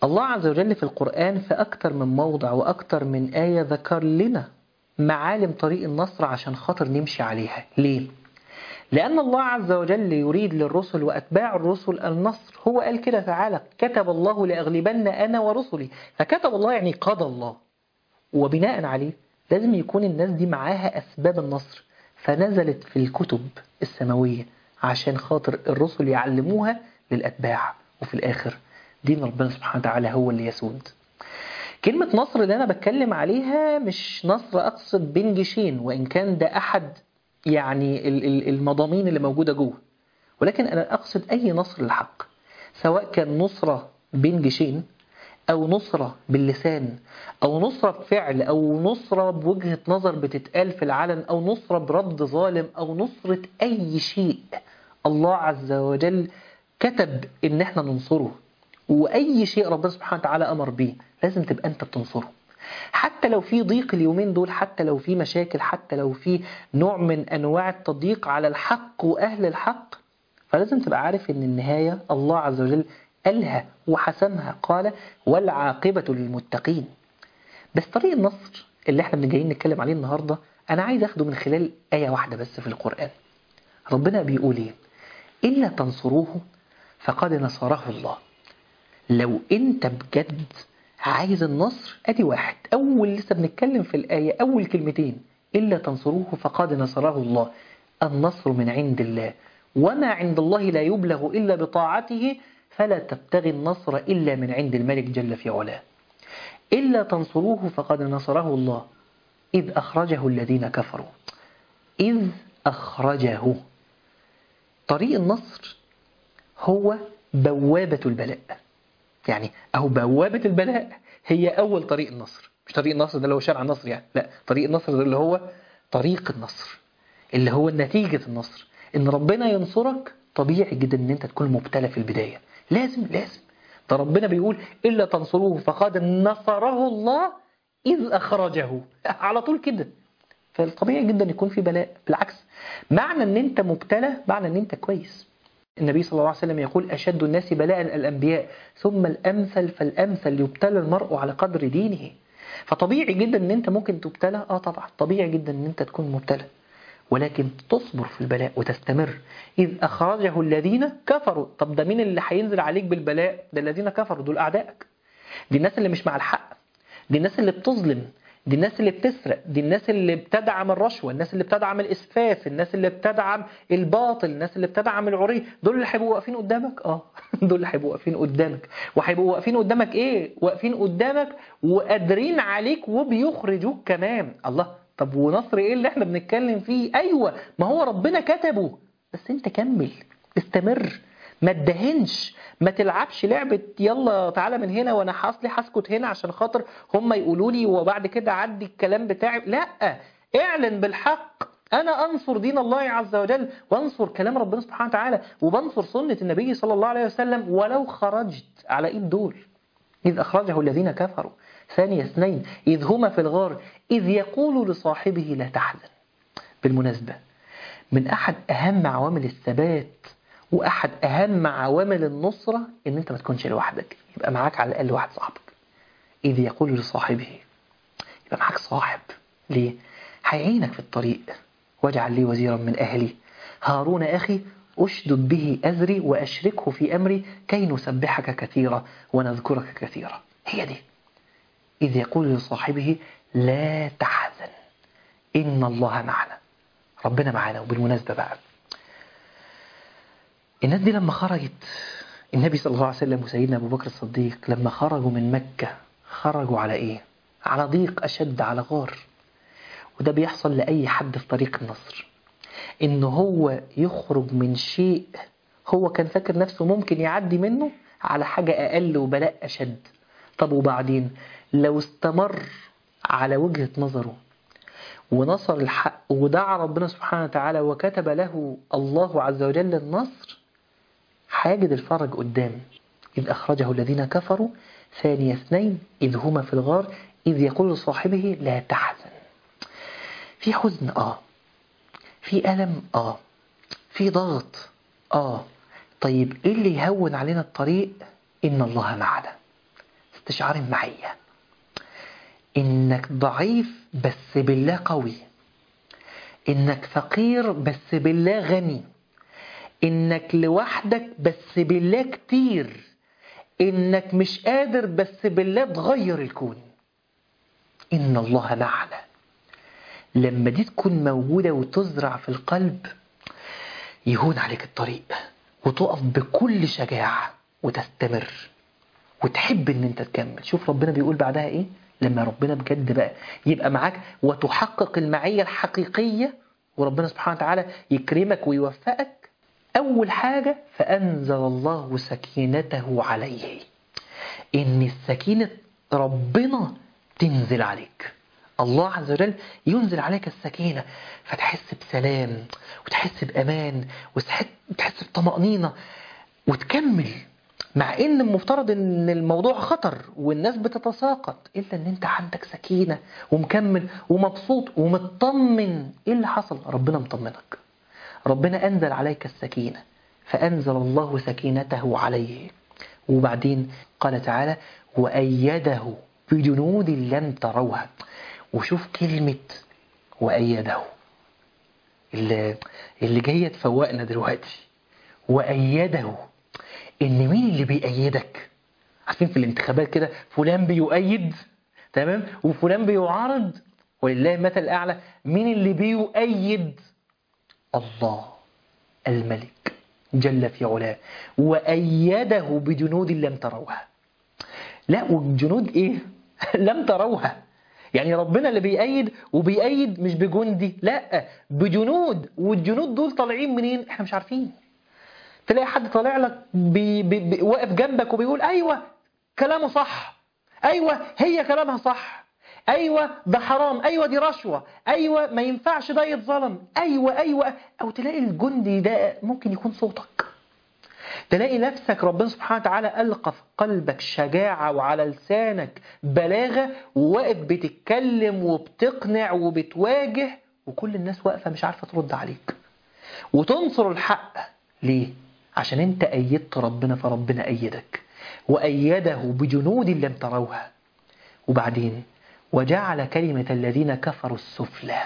الله عز وجل في القرآن في أكتر من موضع وأكتر من آية ذكر لنا معالم طريق النصر عشان خاطر نمشي عليها ليه؟ لأن الله عز وجل يريد للرسل وأتباع الرسل النصر هو قال كده تعالى كتب الله لأغلبن أنا ورسلي فكتب الله يعني قضى الله وبناء عليه لازم يكون الناس دي معاها أسباب النصر فنزلت في الكتب السماوية عشان خاطر الرسل يعلموها للأتباع وفي الآخر دين ربنا سبحانه وتعالى هو اللي يسود كلمة نصر اللي أنا بتكلم عليها مش نصر أقصد بين جيشين وإن كان ده أحد يعني المضامين اللي موجودة جوه ولكن أنا أقصد أي نصر للحق سواء كان نصرة بين جيشين أو نصرة باللسان أو نصرة بفعل أو نصرة بوجهة نظر بتتقال في العلن أو نصرة برد ظالم أو نصرة أي شيء الله عز وجل كتب إن احنا ننصره وأي شيء ربنا سبحانه وتعالى أمر بيه لازم تبقى أنت بتنصره حتى لو في ضيق اليومين دول حتى لو في مشاكل حتى لو في نوع من أنواع التضييق على الحق وأهل الحق فلازم تبقى عارف إن النهاية الله عز وجل قالها وحسمها قال والعاقبة للمتقين بس طريق النصر اللي احنا جايين نتكلم عليه النهاردة أنا عايز أخده من خلال آية واحدة بس في القرآن ربنا بيقول إيه إلا تنصروه فقد نصره الله لو أنت بجد عايز النصر ادي واحد اول لسه بنتكلم في الايه اول كلمتين الا تنصروه فقد نصره الله النصر من عند الله وما عند الله لا يبلغ الا بطاعته فلا تبتغي النصر الا من عند الملك جل في علاه الا تنصروه فقد نصره الله اذ اخرجه الذين كفروا اذ اخرجه طريق النصر هو بوابه البلاء يعني أو بوابة البلاء هي أول طريق النصر مش طريق النصر ده اللي هو شارع النصر يعني لا طريق النصر ده اللي هو طريق النصر اللي هو نتيجة النصر إن ربنا ينصرك طبيعي جدا إن أنت تكون مبتلى في البداية لازم لازم ده ربنا بيقول إلا تنصروه فقد نصره الله إذ أخرجه على طول كده فالطبيعي جدا يكون في بلاء بالعكس معنى ان انت مبتلى معنى ان انت كويس النبي صلى الله عليه وسلم يقول أشد الناس بلاء الأنبياء ثم الأمثل فالأمثل يبتلى المرء على قدر دينه فطبيعي جدا ان انت ممكن تبتلى اه طبعا طبيعي جدا ان انت تكون مبتلى ولكن تصبر في البلاء وتستمر إذ أخرجه الذين كفروا طب ده مين اللي هينزل عليك بالبلاء ده الذين كفروا دول أعدائك دي الناس اللي مش مع الحق دي الناس اللي بتظلم دي الناس اللي بتسرق دي الناس اللي بتدعم الرشوة الناس اللي بتدعم الإسفاف الناس اللي بتدعم الباطل الناس اللي بتدعم العري دول اللي هيبقوا واقفين قدامك اه دول اللي هيبقوا واقفين قدامك وهيبقوا واقفين قدامك ايه واقفين قدامك وقادرين عليك وبيخرجوك كمان الله طب ونصر ايه اللي احنا بنتكلم فيه ايوه ما هو ربنا كتبه بس انت كمل استمر ما تدهنش ما تلعبش لعبة يلا تعالى من هنا وانا اصلي هسكت هنا عشان خاطر هم يقولوا لي وبعد كده عدي الكلام بتاعي لا اعلن بالحق انا انصر دين الله عز وجل وانصر كلام ربنا سبحانه وتعالى وبنصر سنة النبي صلى الله عليه وسلم ولو خرجت على ايد دول إذ أخرجه الذين كفروا ثاني اثنين إذ هما في الغار إذ يقول لصاحبه لا تحزن بالمناسبة من أحد أهم عوامل الثبات واحد اهم عوامل النصرة ان انت ما تكونش لوحدك يبقى معاك على الاقل واحد صاحبك اذ يقول لصاحبه يبقى معاك صاحب ليه هيعينك في الطريق واجعل لي وزيرا من اهلي هارون اخي اشدد به ازري واشركه في امري كي نسبحك كثيرا ونذكرك كثيرا هي دي اذ يقول لصاحبه لا تحزن ان الله معنا ربنا معانا وبالمناسبة بقى الناس دي لما خرجت النبي صلى الله عليه وسلم وسيدنا أبو بكر الصديق لما خرجوا من مكة خرجوا على إيه؟ على ضيق أشد على غار وده بيحصل لأي حد في طريق النصر إن هو يخرج من شيء هو كان فاكر نفسه ممكن يعدي منه على حاجة أقل وبلاء أشد طب وبعدين لو استمر على وجهة نظره ونصر الحق ودعا ربنا سبحانه وتعالى وكتب له الله عز وجل النصر هيجد الفرج قدام إذ أخرجه الذين كفروا ثاني اثنين إذ هما في الغار إذ يقول لصاحبه لا تحزن في حزن آه في ألم آه في ضغط آه طيب إيه اللي يهون علينا الطريق إن الله معنا استشعار المعية إنك ضعيف بس بالله قوي إنك فقير بس بالله غني إنك لوحدك بس بالله كتير إنك مش قادر بس بالله تغير الكون إن الله معنا لما دي تكون موجودة وتزرع في القلب يهون عليك الطريق وتقف بكل شجاعة وتستمر وتحب ان انت تكمل شوف ربنا بيقول بعدها ايه لما ربنا بجد بقى يبقى معاك وتحقق المعية الحقيقية وربنا سبحانه وتعالى يكرمك ويوفقك أول حاجة فأنزل الله سكينته عليه إن السكينة ربنا تنزل عليك الله عز وجل ينزل عليك السكينة فتحس بسلام وتحس بأمان وتحس بطمأنينة وتكمل مع ان المفترض ان الموضوع خطر والناس بتتساقط الا ان انت عندك سكينة ومكمل ومبسوط ومطمن ايه اللي حصل ربنا مطمنك ربنا انزل عليك السكينة فانزل الله سكينته عليه وبعدين قال تعالى وأيده بجنود لم تروها وشوف كلمة وأيده اللي, اللي جاية تفوقنا دلوقتي وأيده إن مين اللي بيأيدك عارفين في الانتخابات كده فلان بيؤيد تمام وفلان بيعارض ولله المثل الأعلى مين اللي بيؤيد الله الملك جل في علاه وأيده بجنود لم تروها لا والجنود إيه لم تروها يعني ربنا اللي بيأيد وبيأيد مش بجندي لا بجنود والجنود دول طالعين منين احنا مش عارفين تلاقي حد طالع لك بي بي بي واقف جنبك وبيقول ايوه كلامه صح ايوه هي كلامها صح ايوه ده حرام ايوه دي رشوه ايوه ما ينفعش ده يتظلم ايوه ايوه او تلاقي الجندي ده ممكن يكون صوتك تلاقي نفسك ربنا سبحانه وتعالى ألقى في قلبك شجاعة وعلى لسانك بلاغة وواقف بتتكلم وبتقنع وبتواجه وكل الناس واقفة مش عارفة ترد عليك وتنصر الحق ليه؟ عشان انت أيدت ربنا فربنا أيدك وأيده بجنود لم تروها وبعدين وجعل كلمة الذين كفروا السفلى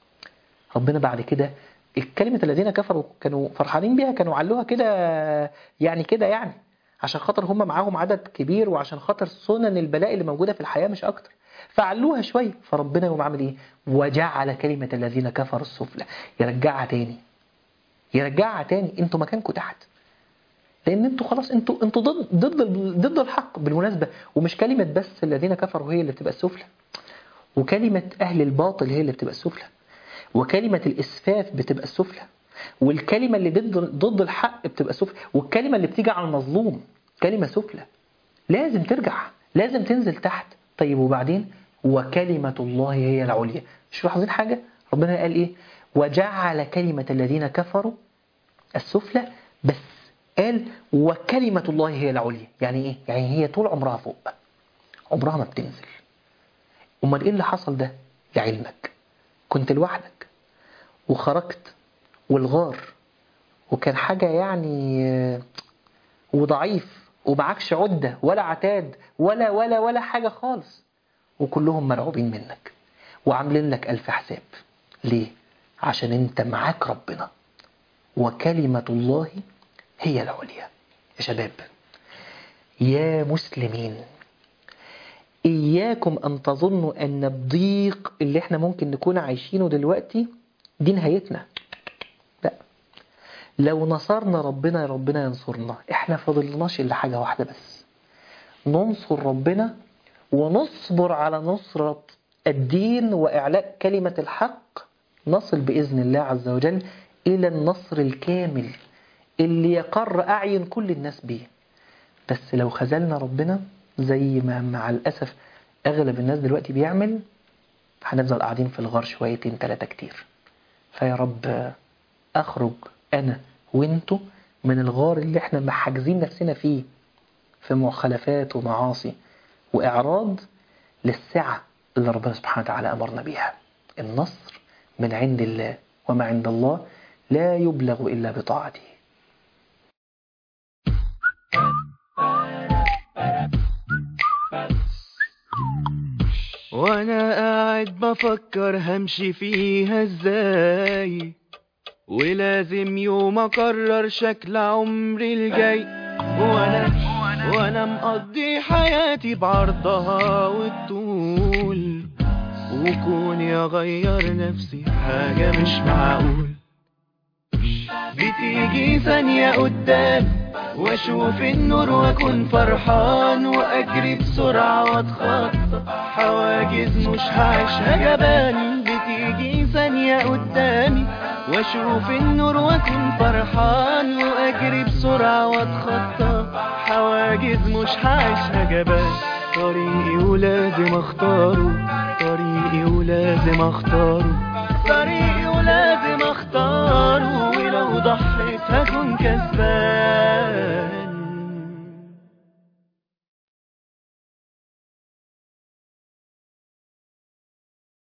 ربنا بعد كده الكلمة الذين كفروا كانوا فرحانين بيها كانوا علوها كده يعني كده يعني عشان خاطر هم معاهم عدد كبير وعشان خاطر سنن البلاء اللي موجودة في الحياة مش أكتر فعلوها شوية فربنا يقوم عامل إيه وجعل كلمة الذين كفروا السفلى يرجعها تاني يرجعها تاني انتوا مكانكم تحت لان انتوا خلاص انتوا انتوا ضد ضد ضد الحق بالمناسبه ومش كلمه بس الذين كفروا هي اللي بتبقى السفلى وكلمه اهل الباطل هي اللي بتبقى السفلى وكلمه الاسفاف بتبقى السفلى والكلمه اللي ضد ضد الحق بتبقى سفلى والكلمه اللي بتيجي على المظلوم كلمه سفلى لازم ترجع لازم تنزل تحت طيب وبعدين وكلمه الله هي العليا مش لاحظين حاجه ربنا قال ايه وجعل كلمة الذين كفروا السفلى بس قال وكلمة الله هي العليا يعني ايه؟ يعني هي طول عمرها فوق عمرها ما بتنزل امال ايه اللي حصل ده لعلمك كنت لوحدك وخرجت والغار وكان حاجة يعني وضعيف ومعكش عدة ولا عتاد ولا ولا ولا حاجة خالص وكلهم مرعوبين منك وعاملين لك ألف حساب ليه؟ عشان انت معاك ربنا وكلمة الله هي العليا يا شباب يا مسلمين إياكم أن تظنوا أن الضيق اللي احنا ممكن نكون عايشينه دلوقتي دي نهايتنا لا لو نصرنا ربنا ربنا ينصرنا احنا فاضلناش إلا حاجة واحدة بس ننصر ربنا ونصبر على نصرة الدين وإعلاء كلمة الحق نصل بإذن الله عز وجل إلى النصر الكامل اللي يقر أعين كل الناس به بس لو خذلنا ربنا زي ما مع الأسف أغلب الناس دلوقتي بيعمل هنفضل قاعدين في الغار شويتين ثلاثة كتير فيا رب أخرج أنا وانتوا من الغار اللي احنا محاجزين نفسنا فيه في مخالفات ومعاصي وإعراض للسعة اللي ربنا سبحانه وتعالى أمرنا بيها النصر من عند الله وما عند الله لا يبلغ إلا بطاعته Ba-da, ba-da, ba-da. وانا قاعد بفكر همشي فيها ازاي ولازم يوم اقرر شكل عمري الجاي وانا وانا مقضي حياتي بعرضها والطول وكوني اغير نفسي حاجة مش معقول بتيجي ثانية قدام واشوف النور واكون فرحان واجري بسرعة واتخطى حواجز مش هعيشها جبان بتيجي ثانية قدامي واشوف النور واكون فرحان واجري بسرعة واتخطى حواجز مش هعيشها جبان طريقي ولازم اختاره طريقي ولازم اختاره طريقي ولازم اختاره ولو ضحيت هكون كسبان